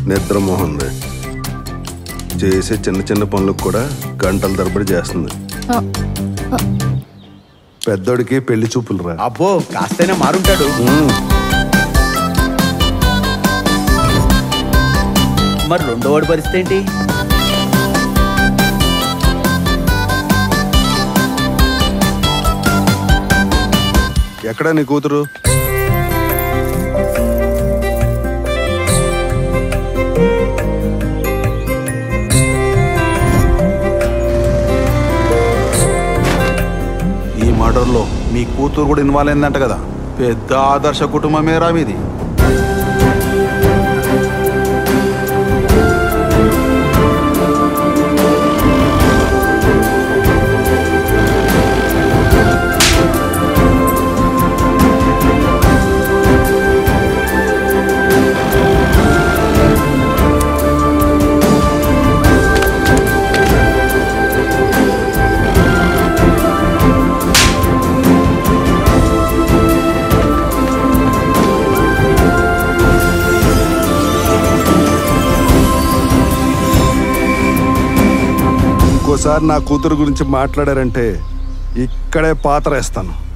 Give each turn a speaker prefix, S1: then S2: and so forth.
S1: నిద్రమోహంది చేసే చిన్న చిన్న పనులకు కూడా గంటల తరబడి చేస్తుంది
S2: ఆ,
S1: పెద్దోడికి పెళ్లి చూపులు రా
S3: అబ్బో కాస్తైనా మారుంటాడు మరి రెండో వాడి పరిస్థితి ఏంటి
S1: ఎక్కడా నీ కూతురు
S4: ఈ మర్డర్లో మీ కూతురు కూడా ఇన్వాల్వ్ అయిందంట కదా పెద్ద ఆదర్శ కుటుంబమే రా మీది
S1: ఇంకోసారి నా కూతురు గురించి మాట్లాడారంటే ఇక్కడే పాత్ర వేస్తాను